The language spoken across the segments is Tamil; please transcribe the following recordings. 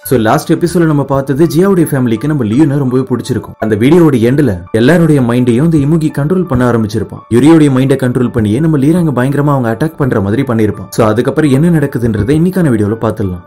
சோ லாஸ்ட் எபிசோட நம்ம பார்த்தது ஜியாவுடைய ஃபேமிலிக்கு நம்ம லியோனை ரொம்பவே பிடிச்சிருக்கும் அந்த வீடியோட எண்ட்ல எல்லாருடைய மைண்டையும் இந்த இமுகி கண்ட்ரோல் பண்ண ஆரம்பிச்சிருப்பான் யுரியோடைய மைண்டை கண்ட்ரோல் பண்ணியே நம்ம லீராங்க பயங்கரமா அவங்க அட்டாக் பண்ற மாதிரி பண்ணிருப்பான் சோ அதுக்கப்புறம் என்ன நடக்குதுன்றதை இன்னைக்கான வீடியோல பார்த்துடலாம்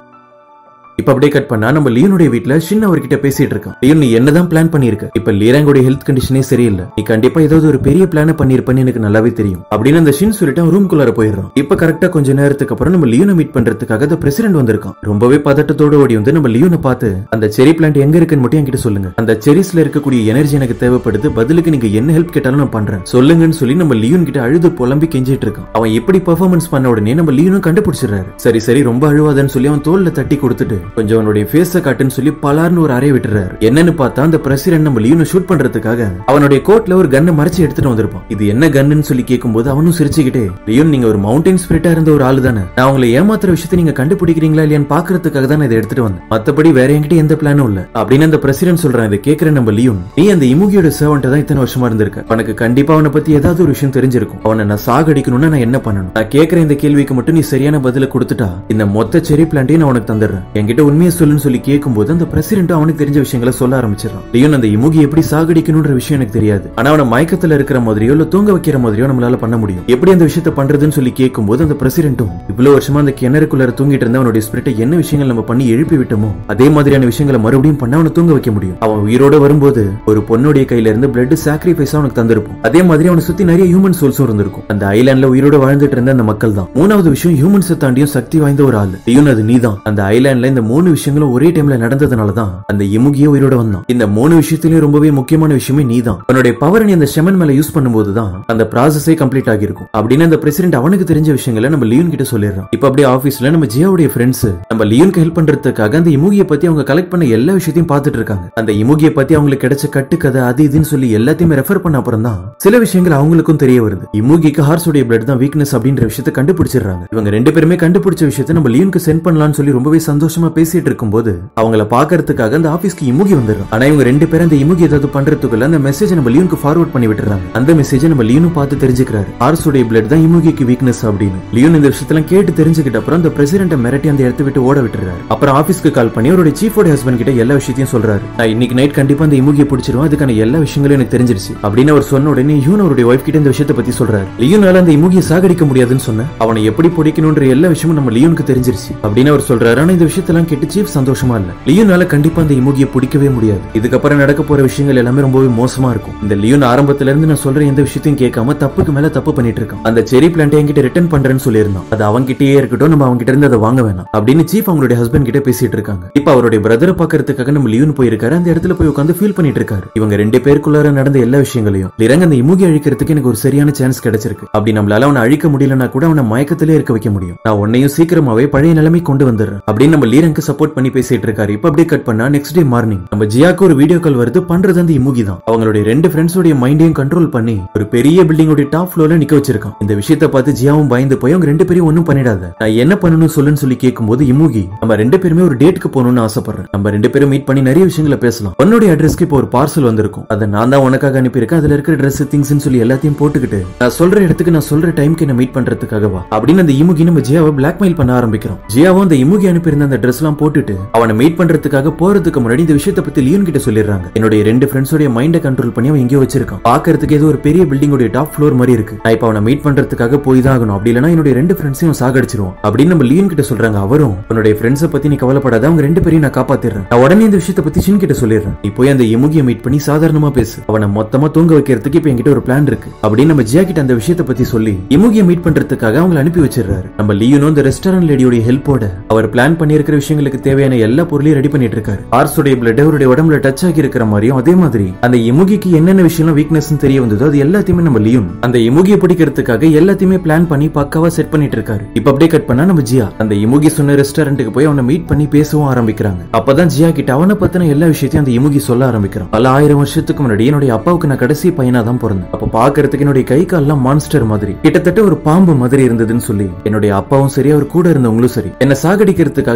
இப்ப அப்படியே கட் பண்ணா நம்ம லியோனுடைய வீட்ல ஷின் அவர்கிட்ட பேசிட்டு இருக்கான் லியோன் நீ என்னதான் பிளான் பண்ணிருக்க இப்ப லீராங்கோட ஹெல்த் கண்டிஷனே சரியில்லை நீ கண்டிப்பா ஏதாவது ஒரு பெரிய பிளான பண்ணிருப்பேன்னு எனக்கு நல்லாவே தெரியும் அப்படின்னு அந்த ஷின் சொல்லிட்டு அவன் ரூம்குள்ளார போயிடுறான் இப்ப கரெக்டா கொஞ்ச நேரத்துக்கு அப்புறம் நம்ம லியோனை மீட் பண்றதுக்காக அந்த பிரசிடென்ட் வந்திருக்கான் ரொம்பவே பதட்டத்தோட ஓடி வந்து நம்ம லியோனை பார்த்து அந்த செரி பிளான்ட் எங்க இருக்குன்னு மட்டும் என்கிட்ட சொல்லுங்க அந்த செரிஸ்ல இருக்கக்கூடிய எனர்ஜி எனக்கு தேவைப்படுது பதிலுக்கு நீங்க என்ன ஹெல்ப் கேட்டாலும் நான் பண்றேன் சொல்லுங்கன்னு சொல்லி நம்ம லியோன் கிட்ட அழுது புலம்பி கெஞ்சிட்டு இருக்கான் அவன் எப்படி பெர்ஃபார்மன்ஸ் பண்ண உடனே நம்ம லியோனும் கண்டுபிடிச்சிடுறாரு சரி சரி ரொம்ப அழுவாதன்னு சொல்லி அவன் தோல்ல தட்டி கொடுத்துட்டு கொஞ்சம் அவனுடைய ஃபேஸ காட்டுன்னு சொல்லி பலார்னு ஒரு அறை விட்டுறாரு என்னன்னு பார்த்தா அந்த பிரசிடென்ட் நம்ம லியோனை ஷூட் பண்றதுக்காக அவனுடைய கோட்ல ஒரு கன்னை மறைச்சு எடுத்துட்டு வந்திருப்பான் இது என்ன கன்னுன்னு சொல்லி கேட்கும்போது அவனும் சிரிச்சுக்கிட்டே லியோன் நீங்க ஒரு மவுண்டைன் ஸ்பிரிட்டா இருந்த ஒரு ஆளு தானே நான் உங்களை ஏமாத்துற விஷயத்தை நீங்க கண்டுபிடிக்கிறீங்களா இல்லையான்னு பாக்குறதுக்காக தான் இதை எடுத்துட்டு வந்தேன் மத்தபடி வேற என்கிட்ட எந்த பிளானும் இல்ல அப்படின்னு அந்த பிரசிடென்ட் சொல்றான் இதை கேட்கிற நம்ம லியோன் நீ அந்த இமுகியோட சர்வன்ட்ட தான் இத்தனை வருஷமா இருந்திருக்க உனக்கு கண்டிப்பா அவனை பத்தி ஏதாவது ஒரு விஷயம் தெரிஞ்சிருக்கும் அவனை நான் சாகடிக்கணும்னா நான் என்ன பண்ணணும் நான் கேட்கிற இந்த கேள்விக்கு மட்டும் நீ சரியான பதில கொடுத்துட்டா இந்த மொத்த செரி பிளான்ட்டையும் நான் உனக்கு தந்துடுறேன் என்கிட்ட உண்மையை சொல்லுன்னு சொல்லி கேட்கும்போது அந்த பிரசிடென்ட் அவனுக்கு தெரிஞ்ச விஷயங்களை சொல்ல ஆரம்பிச்சிடறான் லியோன் அந்த இமுகி எப்படி சாகடிக்கணும்ன்ற விஷயம் எனக்கு தெரியாது ஆனா அவனை மயக்கத்துல இருக்கிற மாதிரியோ இல்ல தூங்க வைக்கிற மாதிரியோ நம்மளால பண்ண முடியும் எப்படி அந்த விஷயத்தை பண்றதுன்னு சொல்லி கேட்கும்போது அந்த பிரசிடென்ட்டும் இவ்வளவு வருஷமா அந்த கிணறுக்குள்ளார தூங்கிட்டு இருந்த அவனுடைய ஸ்பிரிட்டை என்ன விஷயங்கள் நம்ம பண்ணி எழுப்பி விட்டோமோ அதே மாதிரியான விஷயங்களை மறுபடியும் பண்ண அவனை தூங்க வைக்க முடியும் அவன் உயிரோட வரும்போது ஒரு பொண்ணுடைய கையில இருந்து பிளட் சாக்ரிஃபைஸ் அவனுக்கு தந்திருக்கும் அதே மாதிரி அவனை சுத்தி நிறைய ஹியூமன் சோல்ஸும் இருந்திருக்கும் அந்த ஐலாண்ட்ல உயிரோட வாழ்ந்துட்டு இருந்த அந்த மக்கள் தான் மூணாவது விஷயம் ஹியூமன்ஸை தாண்டியும் சக்தி வாய்ந்த ஒரு ஆள் லியோன் அது நீதான் அந்த ஐலாண்ட்ல இந்த மூணு விஷயங்களும் ஒரே டைம்ல நடந்ததுனால தான் அந்த இமுகிய உயிரோட வந்தான் இந்த மூணு விஷயத்திலயும் ரொம்பவே முக்கியமான விஷயமே நீதான் உன்னுடைய பவர் நீ அந்த ஷெமன் மேல யூஸ் பண்ணும்போது தான் அந்த ப்ராசஸே கம்ப்ளீட் ஆகிருக்கும் அப்படின்னு அந்த பிரசிடென்ட் அவனுக்கு தெரிஞ்ச விஷயங்களை நம்ம லியோன் கிட்ட சொல்லிடுறான் இப்ப அப்படியே ஆபீஸ்ல நம்ம ஜியாவுடைய ஃப்ரெண்ட்ஸ் நம்ம லியோனுக்கு ஹெல்ப் பண்றதுக்காக அந்த இமுகிய பத்தி அவங்க கலெக்ட் பண்ண எல்லா விஷயத்தையும் பார்த்துட்டு இருக்காங்க அந்த இமுகிய பத்தி அவங்களுக்கு கிடைச்ச கட்டுக்கதை அது இதுன்னு சொல்லி எல்லாத்தையுமே ரெஃபர் பண்ண அப்புறம் தான் சில விஷயங்கள் அவங்களுக்கும் தெரிய வருது இமுகிக்கு ஹார்ஸோடைய பிளட் தான் வீக்னஸ் அப்படின்ற விஷயத்தை கண்டுபிடிச்சிடுறாங்க இவங்க ரெண்டு பேருமே கண்டுபிடிச்ச விஷயத்தை நம்ம லியோனுக்கு சென்ட் பண்ணலாம்னு சொல்லி ரொம்பவே சந்தோஷமா பேசிட்டு இருக்கும்போது அவங்கள பாக்குறதுக்காக அந்த ஆபீஸ்க்கு இமுகி வந்துடும் ஆனா இவங்க ரெண்டு பேரும் அந்த இமுகி ஏதாவது பண்றதுக்குள்ள அந்த மெசேஜ் நம்ம லியோனுக்கு ஃபார்வர்ட் பண்ணி விட்டுறாங்க அந்த மெசேஜ் நம்ம லியோனும் பார்த்து தெரிஞ்சுக்கிறாரு ஹார்ஸோடைய பிளட் தான் இமுகிக்கு வீக்னஸ் அப்படின்னு லியோன் இந்த விஷயத்தெல்லாம் கேட்டு தெரிஞ்சுக்கிட்ட அப்புறம் அந்த பிரசிடென்ட் மிரட்டி அந்த இடத்த விட்டு ஓட விட்டுறாரு அப்புறம் ஆபீஸ்க்கு கால் பண்ணி அவருடைய சீஃபோட ஹஸ்பண்ட் கிட்ட எல்லா விஷயத்தையும் சொல்றாரு நான் இன்னைக்கு நைட் கண்டிப்பா அந்த இமுகியை பிடிச்சிருவோம் அதுக்கான எல்லா விஷயங்களும் எனக்கு தெரிஞ்சிருச்சு அப்படின்னு அவர் சொன்ன உடனே யூன் அவருடைய ஒய்ஃப் கிட்ட இந்த விஷயத்தை பத்தி சொல்றாரு லியோனால அந்த இமுகியை சாகடிக்க முடியாதுன்னு சொன்ன அவனை எப்படி பிடிக்கணும்ன்ற எல்லா விஷயமும் நம்ம லியோனுக்கு தெரிஞ்சிருச்சு அப்படின்னு அவர் சொல்றாரு ஆனா இந்த விஷயத்தெல்லாம் கேட்டு சீஃப் சந்தோஷமா இல்ல லியோனால கண்டிப்பா அந்த இமுகியை பிடிக்கவே முடியாது இதுக்கப்புறம் நடக்க போற விஷயங்கள் எல்லாமே ரொம்பவே மோசமா இருக்கும் இந்த லியோன் ஆரம்பத்துல இருந்து நான் சொல்ற எந்த விஷயத்தையும் கேட்காம தப்புக்கு மேல தப்பு பண்ணிட்டு இருக்கான் அந்த செரி பிளான்ட் என்கிட்ட ரிட்டர்ன் பண்றேன்னு சொல்லியிருந்தான் அது அவன்கிட்டயே இருக்கட்டும் நம்ம அவங்க கிட்ட இருந்து அதை வாங்க வேணாம் அப்படின்னு சீஃப் அவங்களுடைய ஹஸ்பண்ட் கிட்ட பேசிட்டு இருக்காங்க இப்ப அவருடைய பிரதரை பாக்குறதுக்காக நம்ம லியோன் போயிருக்காரு அந்த இடத்துல போய் உட்காந்து ஃபீல் பண்ணிட்டு இருக்காரு இவங்க ரெண்டு பேருக்குள்ளார நடந்த எல்லா விஷயங்களையும் லிரங்க அந்த இமுகி அழிக்கிறதுக்கு எனக்கு ஒரு சரியான சான்ஸ் கிடைச்சிருக்கு அப்படி நம்மளால அவனை அழிக்க முடியலன்னா கூட அவனை மயக்கத்திலே இருக்க வைக்க முடியும் நான் உன்னையும் சீக்கிரமாவே பழைய நிலைமை கொண்டு வந்துடுறேன் அப்படின்னு நம்ம லீரங்க்கு சப்போர்ட் பண்ணி பேசிட்டு இருக்காரு இப்ப அப்படியே கட் பண்ணா நெக்ஸ்ட் டே மார்னிங் நம்ம ஜியாக்கு ஒரு வீடியோ கால் வருது பண்றது அந்த இமுகி தான் அவங்களுடைய ரெண்டு ஃப்ரெண்ட்ஸோட மைண்டையும் கண்ட்ரோல் பண்ணி ஒரு பெரிய பில்டிங்கோட டாப் ஃப்ளோர்ல நிக்க வச்சிருக்கான் இந்த விஷயத்தை பார்த்து ஜியாவும் பயந்து போய் அவங்க ரெண்டு பேரும் ஒண்ணும் பண்ணிடாத நான் என்ன பண்ணணும் சொல்லுன்னு சொல்லி கேட்கும்போது இமுகி நம்ம ரெண்டு பேருமே ஒரு டேட்டுக்கு போகணும்னு ஆசைப்படுறேன் நம்ம ரெண்டு பேரும் மீட் பண்ணி நிறைய விஷயங்களை பேசலாம் உன்னுடைய அட்ரஸ்க்கு இப்போ ஒரு பார்சல் வந்திருக்கும் அதை நான் தான் உனக்காக அனுப்பியிருக்கேன் அதுல இருக்கிற ட்ரெஸ் திங்ஸ் சொல்லி எல்லாத்தையும் போட்டுக்கிட்டு நான் சொல்ற இடத்துக்கு நான் சொல்ற டைம்க்கு என்ன மீட் பண்றதுக்காகவா அப்படின்னு அந்த இமுகி நம்ம ஜியாவை பிளாக்மெயில் பண்ண ஆரம்பிக்கிறோம் ஜியாவும் அந்த இமுகி அனுப்பியிருந்த அந்த ட்ரெஸ் எல்லாம் போட்டுட்டு அவனை மீட் பண்றதுக்காக போறதுக்கு முன்னாடி இந்த விஷயத்தை பத்தி லியோன் கிட்ட சொல்லிடுறாங்க என்னுடைய ரெண்டு ஃப்ரெண்ட்ஸோட மைண்டை கண்ட்ரோல் பண்ணி அவன் எங்கேயோ வச்சிருக்கான் பாக்குறதுக்கு ஏதோ ஒரு பெரிய பில்டிங்கோட டாப் ஃப்ளோர் மாதிரி இருக்கு நான் இப்ப அவனை மீட் பண்றதுக்காக போய் தான் ஆகணும் அப்படி இல்லைன்னா என்னுடைய ரெண்டு ஃப்ரெண்ட்ஸையும் சாகடிச்சிருவோம் அப்படின்னு நம்ம லியோன் கிட்ட சொல்றாங்க அவரும் உன்னுடைய ஃப்ரெண்ட்ஸை பத்தி நீ கவலைப்படாத அவங்க ரெண்டு பேரையும் நான் காப்பாத்திடுறேன் நான் உடனே இந்த விஷயத்தை பத்தி சின் கிட்ட சொல்லிடுறேன் நீ போய் அந்த இமுகியை மீட் பண்ணி சாதாரணமா பேசு அவனை மொத்தமா தூங்க வைக்கிறதுக்கு இப்ப என்கிட்ட ஒரு பிளான் இருக்கு அப்படின்னு நம்ம ஜியா கிட்ட அந்த விஷயத்தை பத்தி சொல்லி இமுகியை மீட் பண்றதுக்காக அவங்களை அனுப்பி வச்சிடுறாரு நம்ம லியோனும் இந்த ரெஸ்டாரண்ட் லேடியோட ஹெல்ப்போட அவர் பிளான் பண்ணியிருக்கிற விஷயங்களுக்கு தேவையான எல்லா பொருளையும் ரெடி பண்ணிட்டு இருக்காரு ஆர்ஸோடைய பிளட் அவருடைய உடம்புல டச் ஆகி இருக்கிற மாதிரியும் அதே மாதிரி அந்த இமுகிக்கு என்னென்ன விஷயம் வீக்னஸ் தெரிய வந்ததோ அது எல்லாத்தையுமே நம்ம லியோன் அந்த இமுகியை பிடிக்கிறதுக்காக எல்லாத்தையுமே பிளான் பண்ணி பக்காவா செட் பண்ணிட்டு இருக்காரு இப்ப அப்படியே கட் பண்ணா நம்ம ஜியா அந்த இமுகி சொன்ன ரெஸ்டாரண்ட்டுக்கு போய் அவனை மீட் பண்ணி பேசவும் ஆரம்பிக்கிறாங்க அப்பதான் ஜியா கிட்ட அவனை பத்தின எல்லா விஷயத்தையும் அந்த இமுகி சொல்ல ஆரம்பிக்கிறான் பல ஆயிரம் வருஷத்துக்கு முன்னாடி என்னுடைய அப்பாவுக்கு நான் கடைசி பையனா தான் பிறந்தேன் அப்ப பாக்குறதுக்கு என்னுடைய கை கால்லாம் மான்ஸ்டர் மாதிரி கிட்டத்தட்ட ஒரு பாம்பு மாதிரி இருந்ததுன்னு சொல்லி என்னுடைய அப்பாவும் சரி அவர் கூட இருந்தவங்களும் சரி என்ன சாகடிக்கிறதுக்காக எவ்வளவு ட்ரை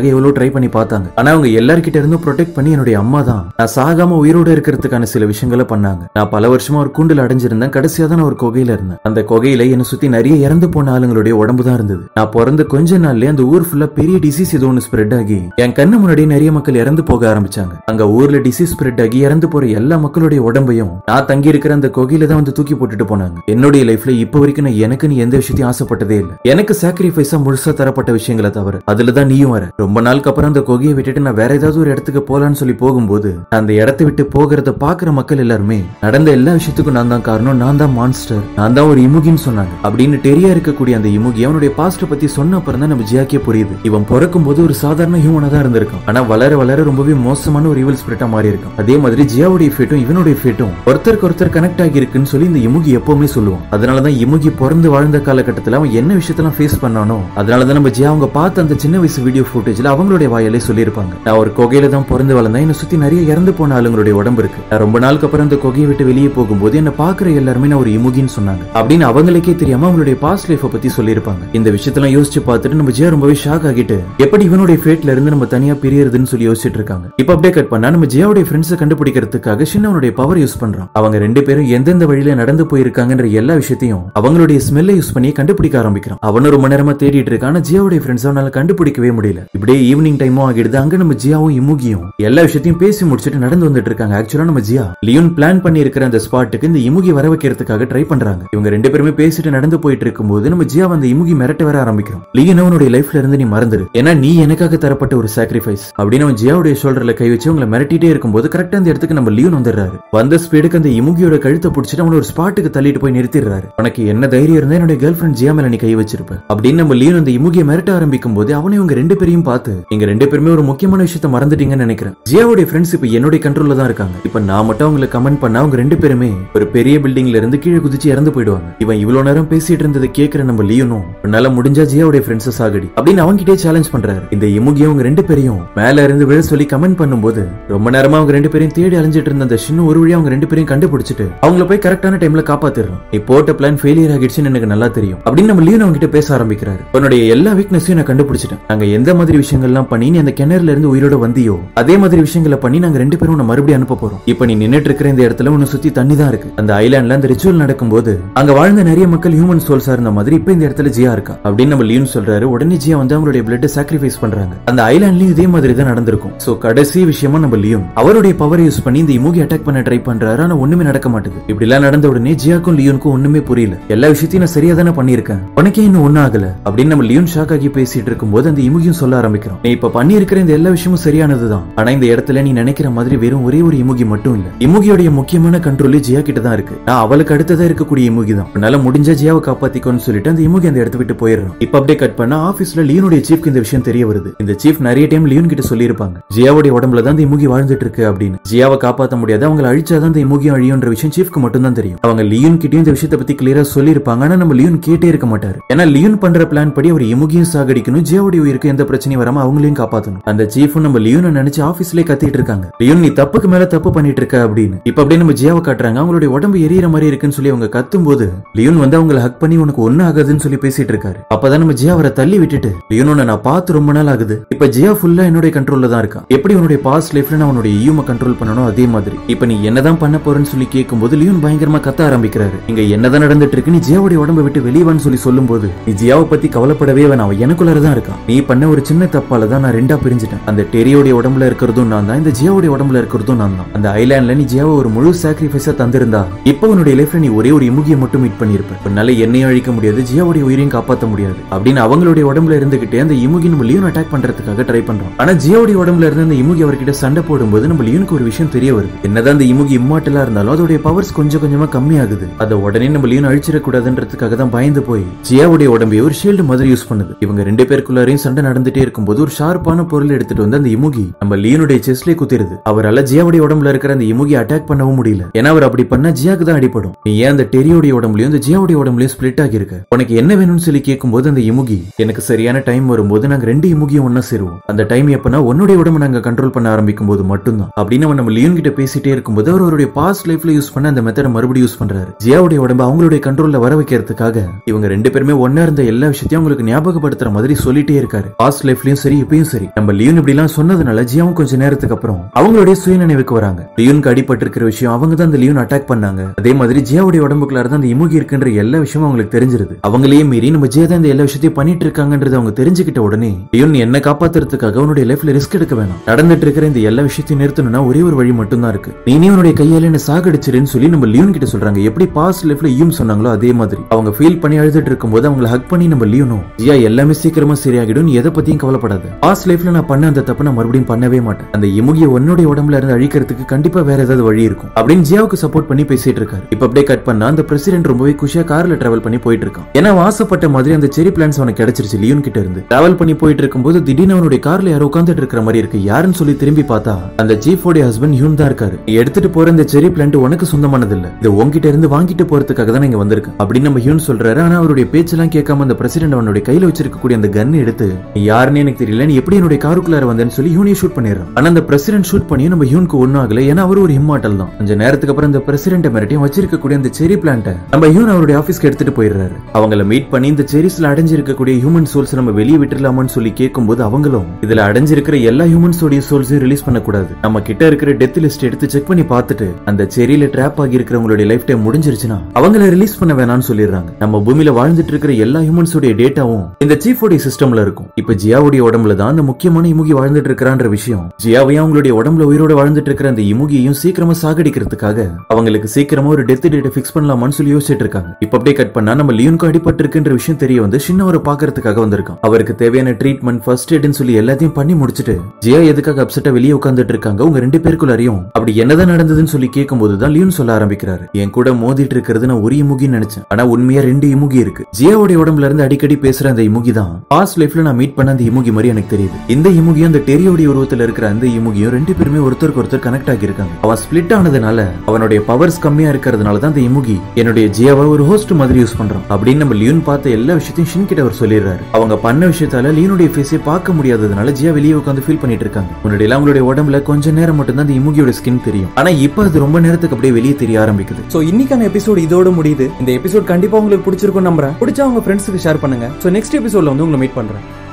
ட்ரை பண்ணி பார்த்தாங்க ஆனா அவங்க எல்லார்கிட்ட இருந்தும் ப்ரொடெக்ட் பண்ணி என்னுடைய அம்மா தான் நான் சாகாம உயிரோட இருக்கிறதுக்கான சில விஷயங்களை பண்ணாங்க நான் பல வருஷமா ஒரு கூண்டில் அடைஞ்சிருந்தேன் கடைசியா தான் நான் ஒரு குகையில இருந்தேன் அந்த குகையில என்னை சுத்தி நிறைய இறந்து போன ஆளுங்களுடைய உடம்பு தான் இருந்தது நான் பிறந்த கொஞ்ச நாள்லயே அந்த ஊர் ஃபுல்லா பெரிய டிசீஸ் ஏதோ ஒன்று ஸ்ப்ரெட் ஆகி என் கண்ணு முன்னாடி நிறைய மக்கள் இறந்து போக ஆரம்பிச்சாங்க அங்க ஊர்ல டிசீஸ் ஸ்ப்ரெட் ஆகி இறந்து போற எல்லா மக்களுடைய உடம்பையும் நான் தங்கி இருக்கிற அந்த குகையில தான் வந்து தூக்கி போட்டுட்டு போனாங்க என்னுடைய லைஃப்ல இப்ப வரைக்கும் நான் எனக்குன்னு எந்த விஷயத்தையும் ஆசைப்பட்டதே இல்ல எனக்கு சாக்ரிஃபைஸா முழுசா தரப்பட்ட விஷயங்களை தவிர அதுல தான் நீயும் வர ரொம்ப நாளுக்கு அப்புறம் அந்த குகையை விட்டுட்டு நான் வேற ஏதாவது ஒரு இடத்துக்கு போலான்னு சொல்லி போகும்போது நான் அந்த இடத்தை விட்டு போகிறத பாக்குற மக்கள் எல்லாருமே நடந்த எல்லா விஷயத்துக்கும் நான் தான் காரணம் நான் தான் மான்ஸ்டர் நான் தான் ஒரு இமுகின்னு சொன்னாங்க அப்படின்னு டெரியா இருக்கக்கூடிய அந்த இமுகி அவனுடைய பாஸ்ட பத்தி சொன்ன அப்புறம் தான் நம்ம ஜியாக்கே புரியுது இவன் பிறக்கும் போது ஒரு சாதாரண ஹியூமனா தான் இருந்திருக்கான் ஆனா வளர வளர ரொம்பவே மோசமான ஒரு ஈவல் ஸ்பிரிட்டா மாறி இருக்கான் அதே மாதிரி ஜியாவுடைய ஃபேட்டும் இவனுடைய ஃபேட்டும் ஒருத்தருக்கு ஒருத்தர் கனெக்ட் ஆகி இருக்குன்னு சொல்லி இந்த இமுகி எப்பவுமே சொல்லுவான் அதனாலதான் இமுகி பிறந்து வாழ்ந்த காலகட்டத்துல அவன் என்ன விஷயத்தெல்லாம் ஃபேஸ் பண்ணானோ அதனாலதான் நம்ம ஜியா அவங்க பார்த்த அந்த சின்ன வயசு வீடியோ ஃபுட்டேஜ்ல அவங்களுடைய வாயாலே சொல்லியிருப்பாங்க நான் ஒரு குகையில தான் பிறந்து வளர்ந்தேன் என்னை சுத்தி நிறைய இறந்து போன ஆளுங்களுடைய உடம்பு இருக்கு நான் ரொம்ப நாளுக்கு அப்புறம் அந்த குகையை விட்டு வெளியே போகும்போது என்ன பாக்குற எல்லாருமே நான் ஒரு இமுகின்னு சொன்னாங்க அப்படின்னு அவங்களுக்கே தெரியாம அவங்களுடைய பாஸ்ட் லைஃப பத்தி சொல்லியிருப்பாங்க இந்த விஷயத்தெல்லாம் யோசிச்சு பார்த்துட்டு நம்ம ஜியா ரொம்பவே ஷாக் ஆகிட்டு எப்படி இவனுடைய ஃபேட்ல இருந்து நம்ம தனியா பிரியறதுன்னு சொல்லி யோசிச்சுட்டு இருக்காங்க இப்ப அப்படியே கட் பண்ணா நம்ம ஜியாவுடைய ஃப்ரெண்ட்ஸை கண்டுபிடிக்கிறதுக்காக சின்னவனுடைய பவர் யூஸ் பண்றான் அவங்க ரெண்டு பேரும் எந்தெந்த வழியில நடந்து போயிருக்காங்கன்ற எல்லா விஷயத்தையும் அவங்களுடைய ஸ்மெல்லை யூஸ் பண்ணி கண்டுபிடிக்க ஆரம்பிக்கிறான் அவனும் ரொம்ப நேரமா தேடிட்டு இருக்கான் ஆனா ஜியாவுடைய ஃப்ரெண்ட்ஸ் அவனால கண்டுபிடிக்கவே முடியல இப்படியே ஈவினிங் டைமும் ஆகிடுது அங்க நம்ம ஜியாவும் இமுகியும் எல்லா விஷயத்தையும் பேசி முடிச்சிட்டு நடந்து வந்துட்டு இருக்காங்க ஆக்சுவலா நம்ம ஜியா லியோன் பிளான் பண்ணி இருக்கிற அந்த ஸ்பாட்டுக்கு இந்த இமுகி வர வைக்கிறதுக்காக ட்ரை பண்றாங்க இவங்க ரெண்டு பேருமே பேசிட்டு நடந்து போயிட்டு இருக்கும்போது நம்ம ஜியா அந்த இமுகி மிரட்ட வர ஆரம்பிக்கிறோம் லியன் அவனுடைய லைஃப்ல இருந்து நீ மறந்துரு ஏன்னா நீ எனக்காக தரப்பட்ட ஒரு சாக்ரிஃபைஸ் அப்படின்னு அவன் ஜியாவுடைய ஷோல்டர்ல கை வச்சு உங்களை மிரட்டிட்டே இருக்கும்போது கரெக்டா அந்த இடத்துக்கு நம்ம லியோன் வந்துடுறாரு வந்த ஸ்பீடுக்கு அந்த இமுகியோட கழுத்தை பிடிச்சிட்டு அவனை ஒரு ஸ்பாட்டுக்கு தள்ளிட்டு போய் நிறுத்திடுறாரு உனக்கு என்ன தைரியம் இருந்தா என்னுடைய கேர்ள் ஃபிரெண்ட் ஜியா மேல நீ கை வச்சிருப்ப அப்படின்னு நம்ம லியோன் அந்த இமுகியை மிரட்ட ஆரம்பிக்கும் போது அவனை இவங்க ரெண்டு பேரையும் பார்த்து நீங்க ரெண்டு பேருமே ஒரு முக்கியமான விஷயத்த மறந்துட்டீங்கன்னு நினைக்கிறேன் ஜியாவுடைய ஃப்ரெண்ட்ஸ் இப்ப என்னுடைய கண்ட்ரோல்ல தான் இருக்காங்க இப்ப நான் மட்டும் அவங்களுக்கு கமெண்ட் பண்ணா அவங்க ரெண்டு பேருமே ஒரு பெரிய பில்டிங்ல இருந்து கீழே குதிச்சு இறந்து போயிடுவாங்க இவன் இவ்வளவு நேரம் பேசிட்டு இருந்ததை கேட்கிற நம்ம லியோனும் உன்னால முடிஞ்சா ஜியாவுடைய ஃப்ரெண்ட்ஸ் சாகடி அப்படின்னு அவங்கிட்டே சேலஞ்ச் பண்றாரு இந்த இமுகி அவங்க ரெண்டு பேரையும் மேல இருந்து விழ சொல்லி கமெண்ட் பண்ணும்போது ரொம்ப நேரமா அவங்க ரெண்டு பேரையும் தேடி அலைஞ்சிட்டு இருந்த அந்த சின்ன ஒரு வழியா அவங்க ரெண்டு பேரையும் கண்டுபிடிச்சிட்டு அவங்கள போய் கரெக்டான டைம்ல காப்பாத்திடுறோம் நீ போட்ட பிளான் ஃபெயிலியர் ஆகிடுச்சுன்னு எனக்கு நல்லா தெரியும் அப்படின்னு நம்ம லியோன் அவங்க கிட்ட பேச ஆரம்பிக்கிறாரு உன்னுடைய எல்லா வீக்னஸையும் நான் கண்டுபிடிச்சிட்டேன் நாங்க எந்த மாதிரி விஷயங்கள்லாம் பண்ணி நீ அந்த கிணறுல இருந்து உயிரோட வந்தியோ அதே மாதிரி விஷயங்களை பண்ணி நாங்க ரெண்டு பேரும் உன்னை மறுபடியும் அனுப்ப போறோம் இப்ப நீ நின்னுட்டு இருக்கிற இந்த இடத்துல உன்னை சுத்தி தண்ணி தான் இருக்கு அந்த ஐலாண்ட்ல அந்த ரிச்சுவல் நடக்கும்போது அங்க வாழ்ந்த நிறைய மக்கள் ஹியூமன் சோல்ஸா இருந்த மாதிரி இப்ப இந்த இடத்துல ஜியா இருக்கா அப்படின்னு நம்ம லியோன் சொல்றாரு உடனே ஜியா வந்து அவங்களுடைய பிளட் சாக்ரிஃபைஸ் பண்றாங்க அந்த ஐலாண்ட்லயும் இதே மாதிரி தான் நடந்திருக்கும் சோ கடைசி விஷயமா நம்ம லியோன் அவருடைய பவர் யூஸ் பண்ணி இந்த இமூகி அட்டாக் பண்ண ட்ரை பண்றாரு ஆனா ஒண்ணுமே நடக்க மாட்டுது இப்படி எல்லாம் நடந்த உடனே ஜியாக்கும் லியோனுக்கும் ஒண்ணுமே புரியல எல்லா விஷயத்தையும் நான் சரியா தானே பண்ணிருக்கேன் உனக்கே இன்னும் ஒன்னும் ஆகல அப்படின்னு நம்ம லியோன் ஷாக் ஆகி பேசிட்டு இருக்கும்போது அந்த இமுகியும் சொல்ல ஆரம்பிக்கிறோம் நீ இப்ப பண்ணி இருக்கிற இந்த எல்லா விஷயமும் சரியானதுதான் ஆனா இந்த இடத்துல நீ நினைக்கிற மாதிரி வெறும் ஒரே ஒரு இமுகி மட்டும் இல்ல இமுகியோடைய முக்கியமான கண்ட்ரோலே ஜியா கிட்ட தான் இருக்கு நான் அவளுக்கு அடுத்ததா இருக்கக்கூடிய இமுகி தான் உன்னால முடிஞ்ச ஜியாவை காப்பாத்திக்கோன்னு சொல்லிட்டு அந்த இமுகி அந்த இடத்த விட்டு போயிடுறான் இப்ப அப்படியே கட் பண்ணா ஆபீஸ்ல லியோனுடைய சீஃப்க்கு இந்த விஷயம் தெரிய வருது இந்த சீஃப் நிறைய டைம் லியோன் கிட்ட சொல்லியிருப்பாங்க ஜியாவுடைய உடம்புல தான் இந்த இமுகி வாழ்ந்துட்டு இருக்கு அப்படின்னு ஜியாவை காப்பாத்த முடியாது அவங்களை அழிச்சாதான் இந்த இமுகி அழியுன்ற விஷயம் சீஃப்க்கு மட்டும் தான் தெரியும் அவங்க லியோன் கிட்டயும் இந்த விஷயத்தை பத்தி கிளியரா சொல்லியிருப்பாங்க ஆனா நம்ம லியோன் கேட்டே இருக்க மாட்டாரு ஏன்னா லியோன் பண்ற பிளான் படி அவர் இமுகியும் சாகடிக்கணும் ஜியாவுடைய உயிருக்கு எந்த பிரச்சனையும் வராம அவங்களையும் காப்பாத்தணும் அந்த சீஃபும் நம்ம லியோனை நினைச்சு ஆபீஸ்லயே கத்திட்டு இருக்காங்க லியோன் நீ தப்புக்கு மேல தப்பு பண்ணிட்டு இருக்க அப்படின்னு இப்ப அப்படியே நம்ம ஜியாவை காட்டுறாங்க அவங்களுடைய உடம்பு எரியற மாதிரி இருக்குன்னு சொல்லி அவங்க கத்தும் போது லியோன் வந்து அவங்களை ஹக் பண்ணி உனக்கு ஒண்ணு ஆகாதுன்னு சொல்லி பேசிட்டு இருக்காரு அப்பதான் நம்ம ஜியா அவரை தள்ளி விட்டுட்டு லியோனை நான் பார்த்து ரொம்ப நாள் ஆகுது இப்ப ஜியா ஃபுல்லா என்னுடைய கண்ட்ரோல்ல தான் இருக்கான் எப்படி உன்னுடைய பாஸ்ட் லைஃப்ல நான் உன்னுடைய யூம கண்ட்ரோல் பண்ணணும் அதே மாதிரி இப்ப நீ என்னதான் பண்ண போறேன்னு சொல்லி கேட்கும்போது லியோன் பயங்கரமா கத்த ஆரம்பிக்கிறாரு இங்க என்னதான் நடந்துட்டு இருக்கு நீ ஜியாவுடைய உடம்ப விட்டு வெளியவான்னு சொல்லி சொல்லும்போது நீ ஜியாவை பத்தி கவலைப்படவே வேணாம் அவன் எனக்குள்ளார தான் இருக்கான் நீ பண்ண ஒரு சின்ன தப்பால தான் நான் ரெண்டா பிரிஞ்சிட்டேன் அந்த டெரியோடைய உடம்புல இருக்கிறதும் நான் தான் இந்த ஜியாவுடைய உடம்புல இருக்கிறதும் நான் தான் அந்த ஐலாண்ட்ல நீ ஜியாவை ஒரு முழு சாக்ரிஃபைஸா தந்திருந்தா இப்போ உன்னுடைய லைஃப்ல நீ ஒரே ஒரு இமுகியை மட்டும் மீட் பண்ணிருப்ப உன்னால என்னையும் அழிக்க முடியாது ஜியாவுடைய உயிரையும் காப்பாத்த முடியாது அப்படின்னு அவங்களுடைய உடம்புல இருந்துகிட்டே அந்த இமுகி நம்ம லியோன் அட்டாக் பண்றதுக்காக ட்ரை பண்றோம் ஆனா ஜியாவுடைய உடம்புல இருந்து அந்த இமுகி அவர்கிட்ட சண்டை போடும்போது நம்ம லியோனுக்கு ஒரு விஷயம் தெரிய வருது என்னதான் அந்த இமுகி இம்மாட்டலா இருந்தாலும் அதோடைய பவர்ஸ் கொஞ்சம் கொஞ்சமா கம்மி ஆகுது அதை உடனே நம்ம லியோன் அழிச்சிடக்கூடாதுன்றதுக்காக தான் பயந்து போய் ஜியாவுடைய உடம்பை ஒரு ஷீல்டு மாதிரி யூஸ் பண்ணுது இவங்க ரெண்டு பேருக்குள்ளாரையும் சண்டை நடந்துட்டே இருக்கும்போது ஒரு ஷார்ப்பான பொருள் எடுத்துட்டு வந்து அந்த இமுகி நம்ம லியோனுடைய செஸ்ட்லயே குத்திருது அவரால ஜியாவுடைய உடம்புல இருக்கிற அந்த இமுகி அட்டாக் பண்ணவும் முடியல ஏன்னா அவர் அப்படி பண்ணா ஜியாக்கு தான் அடிப்படும் நீ ஏன் அந்த டெரியோடைய உடம்புலயும் அந்த ஜியாவுடைய உடம்புலயும் ஸ்பிளிட் ஆகியிருக்க உனக்கு என்ன வேணும்னு சொல்லி கேட்கும்போது அந்த இமுகி எனக்கு சரியான டைம் வரும்போது நாங்க ரெண்டு இமுகியும் ஒன்னா சேருவோம் அந்த டைம் எப்பனா உன்னுடைய உடம்பு நாங்க கண்ட்ரோல் பண்ண ஆரம்பிக்கும் போது மட்டும்தான் அப்படின்னு அவன் நம்ம லியோன் கிட்ட பேசிட்டே இருக்கும்போது அவர் அவருடைய பாஸ்ட் லைஃப்ல யூஸ் பண்ண அந்த மெத்தட மறுபடியும் யூஸ் பண்றாரு ஜியாவுடைய உடம்பு அவங்களுடைய கண்ட்ரோல்ல வர வைக்கிறதுக்காக இவங்க ரெண்டு பேருமே ஒன்னா இருந்த எல்லா விஷயத்தையும் உங்களுக்கு ஞாபகப்படுத்துற மாதிரி சொல்லிட்டே இருக்காரு பாஸ்ட் லைஃப்லயும் சரி இப்பயும் இப்பயும் சரி நம்ம லியூன் இப்படி எல்லாம் சொன்னதுனால ஜியாவும் கொஞ்ச நேரத்துக்கு அப்புறம் அவங்களுடைய சுயநினைவுக்கு வராங்க லியூனுக்கு அடிபட்டு இருக்கிற விஷயம் அவங்க தான் அந்த லியூன் அட்டாக் பண்ணாங்க அதே மாதிரி ஜியாவுடைய உடம்புக்குள்ள தான் அந்த இமுகி இருக்குன்ற எல்லா விஷயமும் அவங்களுக்கு தெரிஞ்சிருது அவங்களையே மீறி நம்ம ஜியா தான் இந்த எல்லா விஷயத்தையும் பண்ணிட்டு இருக்காங்கன்றது அவங்க தெரிஞ்சுக்கிட்ட உடனே லியூன் என்ன காப்பாத்துறதுக்காக அவனுடைய லைஃப்ல ரிஸ்க் எடுக்க வேணாம் நடந்துட்டு இருக்கிற இந்த எல்லா விஷயத்தையும் நிறுத்தணும்னா ஒரே ஒரு வழி மட்டும் தான் இருக்கு நீ நீ உன்னுடைய கையால என்ன சாகடிச்சிருன்னு சொல்லி நம்ம லியூன் கிட்ட சொல்றாங்க எப்படி பாஸ்ட் லைஃப்ல யூம் சொன்னாங்களோ அதே மாதிரி அவங்க ஃபீல் பண்ணி அழுதுட்டு இருக்கும்போது அவங்கள ஹக் பண்ணி நம்ம லியூனும் ஜியா எல்லாமே சீக்கிரமா சரியாகிடும் நீ எதை பத்தியும் கவலைப்படாத பாஸ்ட் லைஃப்ல நான் பண்ண அந்த தப்பு நான் மறுபடியும் பண்ணவே மாட்டேன் அந்த இமுகிய உன்னுடைய உடம்புல இருந்து அழிக்கிறதுக்கு கண்டிப்பா வேற ஏதாவது வழி இருக்கும் அப்படின்னு ஜியாவுக்கு சப்போர்ட் பண்ணி பேசிட்டு இருக்காரு இப்ப அப்படியே கட் பண்ணா அந்த பிரசிடென்ட் ரொம்பவே குஷியா கார்ல டிராவல் பண்ணி போயிட்டு இருக்கான் ஏன்னா அவன் ஆசைப்பட்ட மாதிரி அந்த செரி பிளான்ஸ் அவனுக்கு கிடைச்சிருச்சு லியூன் கிட்ட இருந்து டிராவல் பண்ணி போயிட்டு இருக்கும்போது திடீர்னு அவனுடைய கார்ல யாரோ உட்காந்துட்டு இருக்கிற மாதிரி இருக்கு யாருன்னு சொல்லி திரும்பி பார்த்தா அந்த சீஃபோடைய ஹஸ்பண்ட் ஹியூன் தான் இருக்காரு நீ எடுத்துட்டு போற இந்த செரி பிளான்ட் உனக்கு சொந்தமானது இல்ல இது உன்கிட்ட இருந்து வாங்கிட்டு போறதுக்காக தான் இங்க வந்திருக்கேன் அப்படின்னு நம்ம ஹியூன் சொல்றாரு ஆனா அவருடைய பேச்செல்லாம் கேட்காம அந்த பிரசிடென்ட் அவனுடைய கையில வச்சிருக்கக்கூடிய அந்த கன் எடுத்து நீ யாருன்னு எனக்கு தெரியல நீ எப்படி என்னுடைய காருக்குள்ளார வந்தேன்னு சொல்லி ஹியூனே ஷூட் பண்ணிடுறான் ஆனா அந்த பிரசிடென்ட் ஷூட் பண்ணி நம்ம ஹியூனுக்கு ஒண்ணும் ஆகல ஏன்னா அவர் ஒரு இம்மாட்டல் தான் கொஞ்ச நேரத்துக்கு அப்புறம் இந்த பிரசிடென்ட் மிரட்டியும் வச்சிருக்கக்கூடிய அந்த செரி பிளான்ட்டை நம்ம ஹியூன் அவருடைய ஆபீஸ்க்கு எடுத்துட்டு போயிடுறாரு அவங்கள மீட் பண்ணி இந்த செரிஸ்ல அடைஞ்சிருக்கக்கூடிய ஹியூமன் சோல்ஸ் நம்ம வெளியே விட்டுலாமான்னு சொல்லி கேட்கும்போது அவங்களும் இதுல அடைஞ்சிருக்கிற எல்லா ஹியூமன்ஸோடைய சோல்ஸையும் ரிலீஸ் பண்ணக்கூடாது நம்ம கிட்ட இருக்கிற டெத் லிஸ்ட் எடுத்து செக் பண்ணி பார்த்துட்டு அந்த செரியில ட்ராப் ஆகி இருக்கிறவங்களுடைய லைஃப் டைம் முடிஞ்சிருச்சுன்னா அவங்கள ரிலீஸ் பண்ண வேணாம்னு சொல்லிடுறாங்க நம்ம பூமியில வாழ்ந்துட்டு இருக்கிற எல்லா ஹியூமன்ஸோடைய டேட்டாவும் இந்த சீஃபோடைய சிஸ்டம்ல இருக்கும் இப்ப ஜியாவுடைய உடம்புல தான் அந்த முக்கியமான இமுகி வாழ்ந்துட்டு இருக்கிறான்ற விஷயம் ஜியாவையும் அவங்களுடைய உடம்புல உயிரோட வாழ்ந்துட்டு இருக்கிற அந்த இமுகியையும் சீக்கிரமா சாகடிக்கிறதுக்காக அவங்களுக்கு சீக்கிரமா ஒரு டெத் டேட்டை ஃபிக்ஸ் பண்ணலாமான்னு சொல்லி யோசிச்சுட்டு இருக்காங்க இப்ப அப்படியே கட் பண்ணா நம்ம லியூனுக்கு அடிபட்டு இருக்குன்ற விஷயம் தெரிய வந்து சின்னவரை பாக்குறதுக்காக வந்திருக்கான் அவருக்கு தேவையான ட்ரீட்மெண்ட் ஃபர்ஸ்ட் எய்ட்னு சொல்லி எல்லாத்தையும் பண்ணி முடிச்சிட்டு ஜியா எதுக்காக அப்செட்டா வெளியே உட்கார்ந்துட்டு இருக்காங்க உங்க ரெண்டு பேருக்குள்ளாரையும் அப்படி என்னதான் நடந்ததுன்னு சொல்லி கேட்கும்போது தான் லியூன் சொல்ல ஆரம்பிக்கிறாரு என் கூட மோதிட்டு இருக்கிறது நான் ஒரு இமுகின்னு நினைச்சேன் ஆனா உண்மையா ரெண்டு இமுகி இருக்கு ஜியாவுடைய உடம்புல இருந்து அடிக்கடி பேசுற அந்த இமுகி தான் பாஸ்ட் லைஃப்ல நான் மீட் பண்ண அந்த இமுகி மாதிரி எனக்கு தெரியுது இந்த இமுகியும் அந்த டெரியோடைய உருவத்துல இருக்கிற அந்த இமுகியும் ரெண்டு பேருமே ஒருத்தருக்கு ஒருத்தர் கனெக்ட் ஆகியிருக்காங்க அவன் ஸ்பிளிட் ஆனதுனால அவனுடைய பவர்ஸ் கம்மியா இருக்கிறதுனால தான் அந்த இமுகி என்னுடைய ஜியாவை ஒரு ஹோஸ்ட் மாதிரி யூஸ் பண்றான் அப்படின்னு நம்ம லியூன் பார்த்த எல்லா விஷயத்தையும் ஷின் கிட்ட அவர் சொல்லிடுறாரு அவங்க பண்ண விஷயத்தால லியூனுடைய ஃபேஸை பார்க்க முடியாததுனால ஜியா வெளியே உட்காந்து ஃபீல் பண்ணிட்டு இருக்காங்க முன்னாடி எல்லாம் அவங்களுடைய உடம்புல கொஞ்ச நேரம் மட்டும் தான் அந்த இமுகியோட ஸ்கின் தெரியும் ஆனா இப்ப அது ரொம்ப நேரத்துக்கு அப்படியே வெளியே தெரிய ஆரம்பிக்குது சோ இன்னைக்கான எபிசோட் இதோட முடியுது இந்த எபிசோட் கண்டிப்பா உங்களுக்கு பிடிச்சிருக்கும் நம்புறேன் பிடிச்சா உங்க ஃப்ரெண்ட்ஸுக்கு ஷேர் பண்ணுங்க சோ நெக்ஸ்ட் எபிசோட்ல வந்து உங்களை மீட் பண்றேன்